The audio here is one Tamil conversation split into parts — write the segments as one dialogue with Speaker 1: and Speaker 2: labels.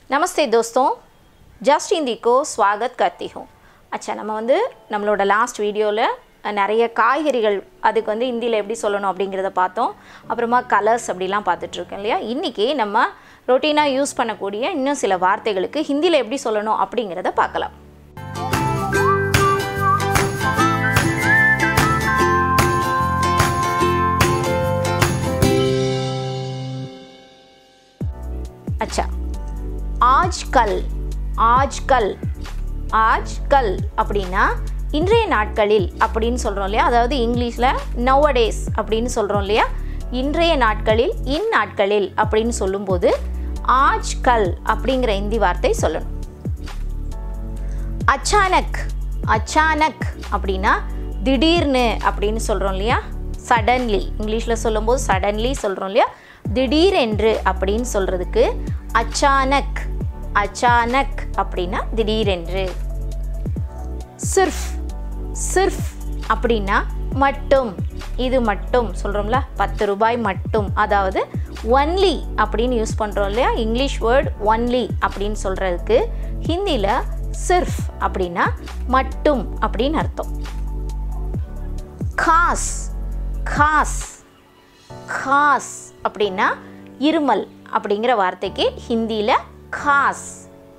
Speaker 1: नमस्ते दोस्तों ஜஸ்ட் இந்திக்கோ ஸ்வாகத் கர்த்தி ஹூம் அச்சா நம்ம வந்து நம்மளோட லாஸ்ட் வீடியோவில் நிறைய காய்கறிகள் அதுக்கு வந்து ஹிந்தியில் எப்படி சொல்லணும் அப்படிங்கிறத பார்த்தோம் அப்புறமா கலர்ஸ் அப்படிலாம் பார்த்துட்ருக்கோம் இல்லையா இன்றைக்கி நம்ம ரொட்டீனாக யூஸ் பண்ணக்கூடிய இன்னும் சில வார்த்தைகளுக்கு ஹிந்தியில் எப்படி சொல்லணும் அப்படிங்கிறத பார்க்கலாம் अच्छा ஆஜ்கல் ஆஜ்கல் ஆஜ்கல் அப்படின்னா இன்றைய நாட்களில் அப்படின்னு சொல்கிறோம் இல்லையா அதாவது இங்கிலீஷில் நவடேஸ் அப்படின்னு சொல்கிறோம் இல்லையா இன்றைய நாட்களில் இந்நாட்களில் அப்படின்னு சொல்லும்போது ஆஜ்கல் அப்படிங்கிற இந்தி வார்த்தை சொல்லணும் அச்சானக் அச்சானக் அப்படின்னா திடீர்னு அப்படின்னு சொல்கிறோம் இல்லையா சடன்லி இங்கிலீஷில் சொல்லும்போது சடன்லி சொல்கிறோம் இல்லையா திடீரென்று அப்படின்னு சொல்கிறதுக்கு அச்சானக் அச்சானக் அப்படின்னா திடீரென்று சிர்ஃப் சிர்ஃப் அப்படின்னா மட்டும் இது மட்டும் சொல்கிறோம்ல பத்து ரூபாய் மட்டும் அதாவது ஒன்லி அப்படின்னு யூஸ் பண்ணுறோம் இல்லையா இங்கிலீஷ் வேர்ட் ஒன்லி அப்படின்னு சொல்கிறதுக்கு ஹிந்தியில் சிர்ஃப் அப்படின்னா மட்டும் அப்படின்னு அர்த்தம் காஸ் காஸ் காஸ் அப்படின்னா இருமல் அப்படிங்கிற வார்த்தைக்கு ஹிந்தியில் காஸ்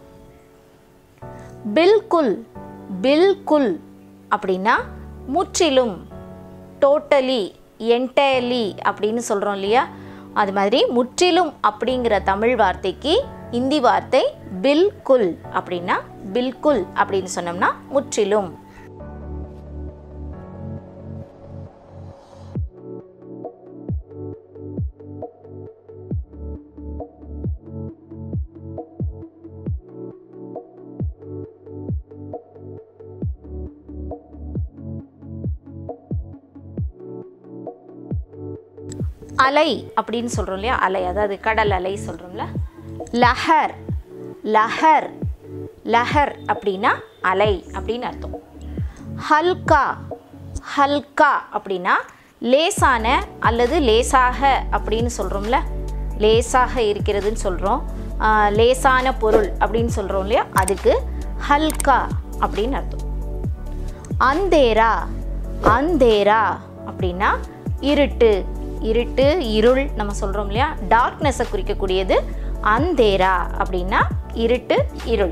Speaker 1: பில்குல் பில்குல் அப்படின்னா முற்றிலும் டோட்டலி என்டையர்லி அப்படின்னு சொல்கிறோம் இல்லையா அது மாதிரி முற்றிலும் அப்படிங்கிற தமிழ் வார்த்தைக்கு இந்தி வார்த்தை பில்குல் அப்படின்னா பில்குல் அப்படின்னு சொன்னோம்னா முற்றிலும் அலை அப்படின்னு சொல்கிறோம் இல்லையா அலை அதாவது கடல் அலை சொல்கிறோம்ல லஹர் லஹர் லஹர் அப்படின்னா அலை அப்படின்னு அர்த்தம் ஹல்கா ஹல்கா அப்படின்னா லேசான அல்லது லேசாக அப்படின்னு சொல்கிறோம்ல லேசாக இருக்கிறதுன்னு சொல்கிறோம் லேசான பொருள் அப்படின்னு சொல்கிறோம் இல்லையா அதுக்கு ஹல்கா அப்படின்னு அர்த்தம் அந்தேரா அந்தேரா அப்படின்னா இருட்டு இருட்டு இருள் நம்ம சொல்கிறோம் இல்லையா டார்க்னஸை குறிக்கக்கூடியது அந்தேரா அப்படின்னா இருட்டு இருள்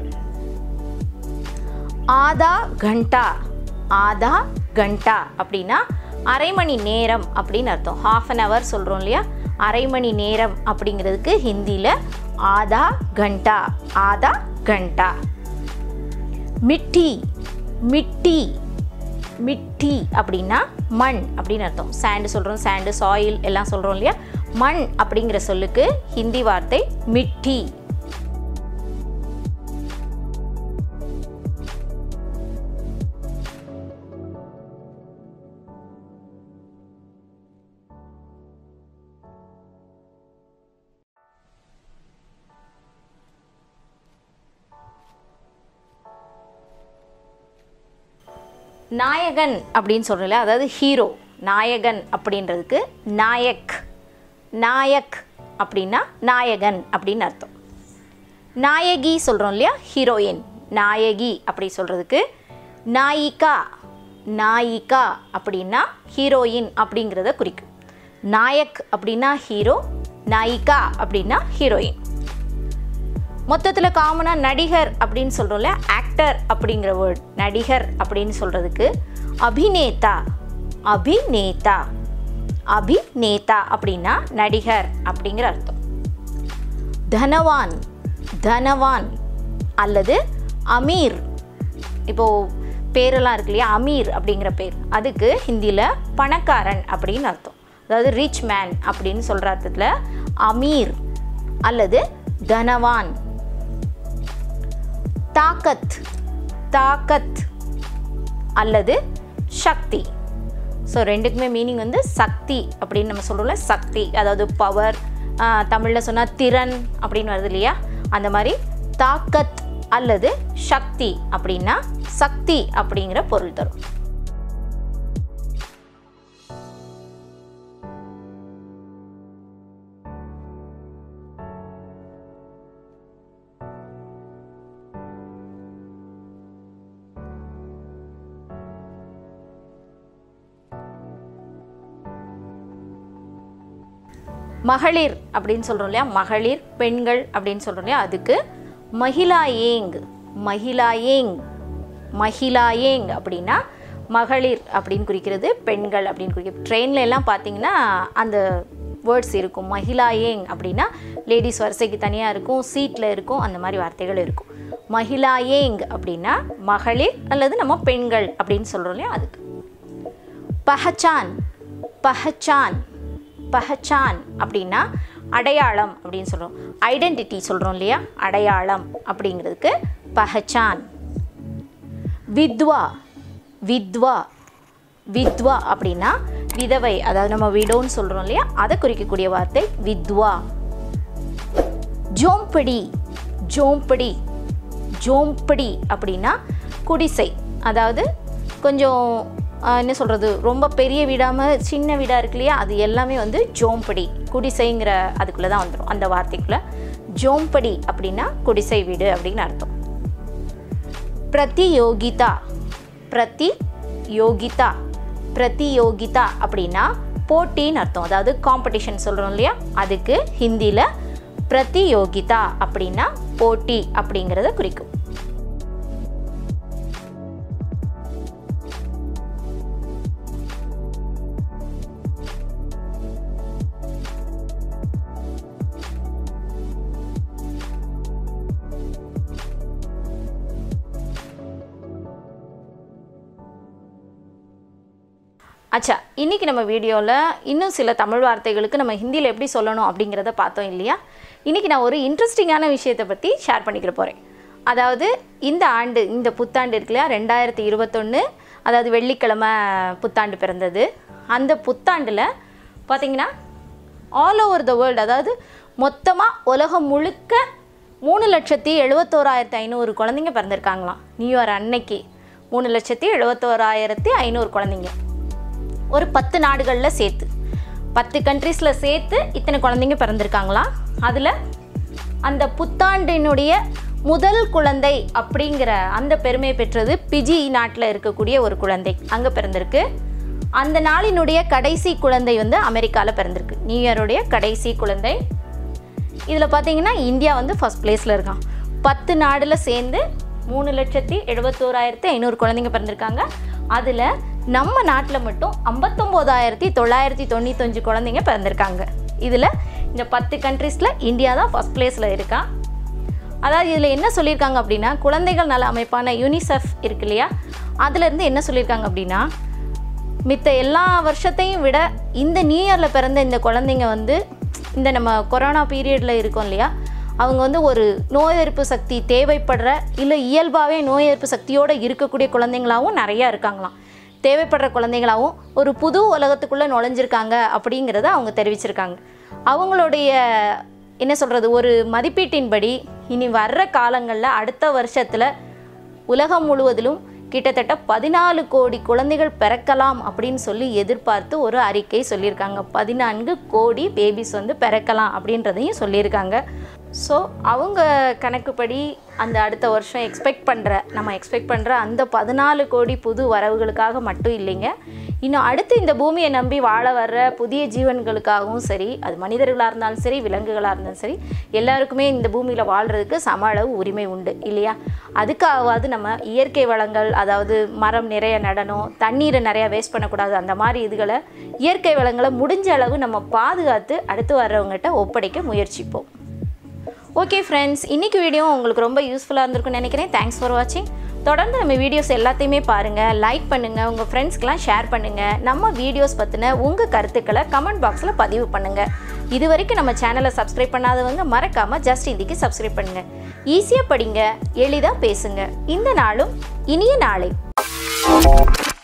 Speaker 1: ஆதா கண்டா ஆதா கண்டா அப்படின்னா அரை மணி நேரம் அப்படின்னு அர்த்தம் ஹாஃப் அன் ஹவர் சொல்கிறோம் இல்லையா அரை மணி நேரம் அப்படிங்கிறதுக்கு ஹிந்தியில் ஆதா கண்டா ஆதா கண்டா மிட்டி மிட்டி மிட்டி அப்படின்னா மண் அப்படின்னு அர்த்தம் சாண்டு சொல்கிறோம் சாண்டு சாயில் எல்லாம் சொல்கிறோம் இல்லையா மண் அப்படிங்கிற சொல்லுக்கு ஹிந்தி வார்த்தை மிட்டி நாயகன் அப்படின்னு சொல்கிறல அதாவது ஹீரோ நாயகன் அப்படின்றதுக்கு நாயக் நாயக் அப்படின்னா நாயகன் அப்படின்னு அர்த்தம் நாயகி சொல்கிறோம் இல்லையா ஹீரோயின் நாயகி அப்படி சொல்கிறதுக்கு நாயிகா நாயிகா அப்படின்னா ஹீரோயின் அப்படிங்கிறத குறிக்கும் நாயக் அப்படின்னா ஹீரோ நாயிகா அப்படின்னா ஹீரோயின் மொத்தத்தில் காமனாக நடிகர் அப்படின்னு சொல்கிறோம்ல ஆக்டர் அப்படிங்கிற வேர்ட் நடிகர் அப்படின்னு சொல்கிறதுக்கு அபிநேதா அபிநேதா அபிநேதா அப்படின்னா நடிகர் அப்படிங்கிற அர்த்தம் தனவான் தனவான் அல்லது அமீர் இப்போது பேரெல்லாம் இருக்கு இல்லையா அமீர் அப்படிங்கிற பேர் அதுக்கு ஹிந்தியில் பணக்காரன் அப்படின்னு அர்த்தம் அதாவது ரிச் மேன் அப்படின்னு சொல்கிற அர்த்தத்தில் அமீர் அல்லது தனவான் தாக்கத் தாக்கத் அல்லது சக்தி ஸோ ரெண்டுக்குமே மீனிங் வந்து சக்தி அப்படின்னு நம்ம சொல்கிறோம்ல சக்தி அதாவது பவர் தமிழில் சொன்னால் திறன் அப்படின்னு வருது இல்லையா அந்த மாதிரி தாக்கத் அல்லது சக்தி அப்படின்னா சக்தி அப்படிங்கிற பொருள் தரும் மகளிர் அப்படின்னு சொல்கிறோம் இல்லையா மகளிர் பெண்கள் அப்படின்னு சொல்கிறோம் இல்லையா அதுக்கு மகிழாயேங் மகிழாயேங் மகிழாயேங் அப்படின்னா மகளிர் அப்படின்னு குறிக்கிறது பெண்கள் அப்படின்னு குறிக்கிறது ட்ரெயினில் எல்லாம் பார்த்தீங்கன்னா அந்த வேர்ட்ஸ் இருக்கும் மகிழாயேங் அப்படின்னா லேடிஸ் வரிசைக்கு தனியாக இருக்கும் சீட்டில் இருக்கும் அந்த மாதிரி வார்த்தைகள் இருக்கும் மகிழாயேங் அப்படின்னா மகளிர் அல்லது நம்ம பெண்கள் அப்படின்னு சொல்கிறோம் இல்லையா அதுக்கு பஹச்சான் பஹச்சான் பஹச்சான் அப்படின்னா அடையாளம் அப்படின்னு சொல்கிறோம் ஐடென்டிட்டி சொல்கிறோம் இல்லையா அடையாளம் அப்படிங்கிறதுக்கு பஹச்சான் வித்வா வித்வா வித்வா அப்படின்னா விதவை அதாவது நம்ம விடோன்னு சொல்கிறோம் இல்லையா அதை குறிக்கக்கூடிய வார்த்தை வித்வா ஜோம்படி ஜோம்படி ஜோம்படி அப்படின்னா குடிசை அதாவது கொஞ்சம் ஆஹ், என்ன சொல்கிறது ரொம்ப பெரிய வீடாமல் சின்ன வீடாக இருக்கு இல்லையா அது எல்லாமே வந்து ஜோம்படி குடிசைங்கிற அதுக்குள்ளே தான் வந்துடும் அந்த வார்த்தைக்குள்ளே ஜோம்படி அப்படின்னா குடிசை வீடு அப்படின்னு அர்த்தம் பிரதியோகிதா பிரதி யோகிதா பிரதியோகிதா அப்படின்னா போட்டின்னு அர்த்தம் அதாவது காம்படிஷன் சொல்கிறோம் இல்லையா அதுக்கு ஹிந்தியில் பிரதியோகிதா அப்படின்னா போட்டி அப்படிங்கிறத குறிக்கும் அச்சா இன்றைக்கி நம்ம வீடியோவில் இன்னும் சில தமிழ் வார்த்தைகளுக்கு நம்ம ஹிந்தியில் எப்படி சொல்லணும் அப்படிங்கிறத பார்த்தோம் இல்லையா இன்றைக்கி நான் ஒரு இன்ட்ரெஸ்டிங்கான விஷயத்தை பற்றி ஷேர் பண்ணிக்கிற போகிறேன் அதாவது இந்த ஆண்டு இந்த புத்தாண்டு இருக்கு இல்லையா ரெண்டாயிரத்தி இருபத்தொன்று அதாவது வெள்ளிக்கிழமை புத்தாண்டு பிறந்தது அந்த புத்தாண்டில் பார்த்தீங்கன்னா ஆல் ஓவர் த வேர்ல்டு அதாவது மொத்தமாக உலகம் முழுக்க மூணு லட்சத்தி எழுபத்தோராயிரத்தி ஐநூறு குழந்தைங்க பிறந்திருக்காங்களாம் நியூ இயர் அன்னைக்கு மூணு லட்சத்தி எழுபத்தோராயிரத்தி ஐநூறு குழந்தைங்க ஒரு பத்து நாடுகளில் சேர்த்து பத்து கண்ட்ரீஸில் சேர்த்து இத்தனை குழந்தைங்க பிறந்திருக்காங்களாம் அதில் அந்த புத்தாண்டினுடைய முதல் குழந்தை அப்படிங்கிற அந்த பெருமை பெற்றது பிஜி நாட்டில் இருக்கக்கூடிய ஒரு குழந்தை அங்கே பிறந்திருக்கு அந்த நாளினுடைய கடைசி குழந்தை வந்து அமெரிக்காவில் பிறந்திருக்கு நியூ இயருடைய கடைசி குழந்தை இதில் பார்த்தீங்கன்னா இந்தியா வந்து ஃபஸ்ட் பிளேஸில் இருக்கான் பத்து நாடில் சேர்ந்து மூணு லட்சத்தி எழுபத்தோராயிரத்தி ஐநூறு குழந்தைங்க பிறந்திருக்காங்க அதில் நம்ம நாட்டில் மட்டும் ஐம்பத்தொம்போதாயிரத்தி தொள்ளாயிரத்தி தொண்ணூத்தஞ்சு குழந்தைங்க பிறந்திருக்காங்க இதில் இந்த பத்து கண்ட்ரீஸில் இந்தியா தான் ஃபஸ்ட் பிளேஸில் இருக்கான் அதாவது இதில் என்ன சொல்லியிருக்காங்க அப்படின்னா குழந்தைகள் நல அமைப்பான யூனிசெஃப் இருக்கு இல்லையா அதுலேருந்து என்ன சொல்லியிருக்காங்க அப்படின்னா மித்த எல்லா வருஷத்தையும் விட இந்த நியூ இயரில் பிறந்த இந்த குழந்தைங்க வந்து இந்த நம்ம கொரோனா பீரியடில் இருக்கோம் இல்லையா அவங்க வந்து ஒரு நோய் எதிர்ப்பு சக்தி தேவைப்படுற இல்லை இயல்பாகவே நோய் எதிர்ப்பு சக்தியோடு இருக்கக்கூடிய குழந்தைங்களாகவும் நிறையா இருக்காங்களாம் தேவைப்படுற குழந்தைங்களாகவும் ஒரு புது உலகத்துக்குள்ளே நுழைஞ்சிருக்காங்க அப்படிங்கிறத அவங்க தெரிவிச்சிருக்காங்க அவங்களுடைய என்ன சொல்கிறது ஒரு மதிப்பீட்டின்படி இனி வர்ற காலங்களில் அடுத்த வருஷத்தில் உலகம் முழுவதிலும் கிட்டத்தட்ட பதினாலு கோடி குழந்தைகள் பிறக்கலாம் அப்படின்னு சொல்லி எதிர்பார்த்து ஒரு அறிக்கை சொல்லியிருக்காங்க பதினான்கு கோடி பேபிஸ் வந்து பிறக்கலாம் அப்படின்றதையும் சொல்லியிருக்காங்க ஸோ அவங்க கணக்குப்படி அந்த அடுத்த வருஷம் எக்ஸ்பெக்ட் பண்ணுற நம்ம எக்ஸ்பெக்ட் பண்ணுற அந்த பதினாலு கோடி புது வரவுகளுக்காக மட்டும் இல்லைங்க இன்னும் அடுத்து இந்த பூமியை நம்பி வாழ வர்ற புதிய ஜீவன்களுக்காகவும் சரி அது மனிதர்களாக இருந்தாலும் சரி விலங்குகளாக இருந்தாலும் சரி எல்லாருக்குமே இந்த பூமியில் வாழ்கிறதுக்கு சம அளவு உரிமை உண்டு இல்லையா அதுக்காகவாது நம்ம இயற்கை வளங்கள் அதாவது மரம் நிறைய நடணும் தண்ணீரை நிறையா வேஸ்ட் பண்ணக்கூடாது அந்த மாதிரி இதுகளை இயற்கை வளங்களை முடிஞ்ச அளவு நம்ம பாதுகாத்து அடுத்து வர்றவங்ககிட்ட ஒப்படைக்க முயற்சிப்போம் ஓகே ஃப்ரெண்ட்ஸ் இன்றைக்கி வீடியோ உங்களுக்கு ரொம்ப யூஸ்ஃபுல்லாக இருந்திருக்கும்னு நினைக்கிறேன் தேங்க்ஸ் ஃபார் வாட்சிங் தொடர்ந்து நம்ம வீடியோஸ் எல்லாத்தையுமே பாருங்கள் லைக் பண்ணுங்கள் உங்கள் ஃப்ரெண்ட்ஸ்க்கெலாம் ஷேர் பண்ணுங்கள் நம்ம வீடியோஸ் பற்றின உங்கள் கருத்துக்களை கமெண்ட் பாக்ஸில் பதிவு பண்ணுங்கள் இது வரைக்கும் நம்ம சேனலை சப்ஸ்கிரைப் பண்ணாதவங்க மறக்காமல் ஜஸ்ட் இந்திக்கு சப்ஸ்கிரைப் பண்ணுங்கள் ஈஸியாக படிங்க எளிதாக பேசுங்க இந்த நாளும் இனிய நாளை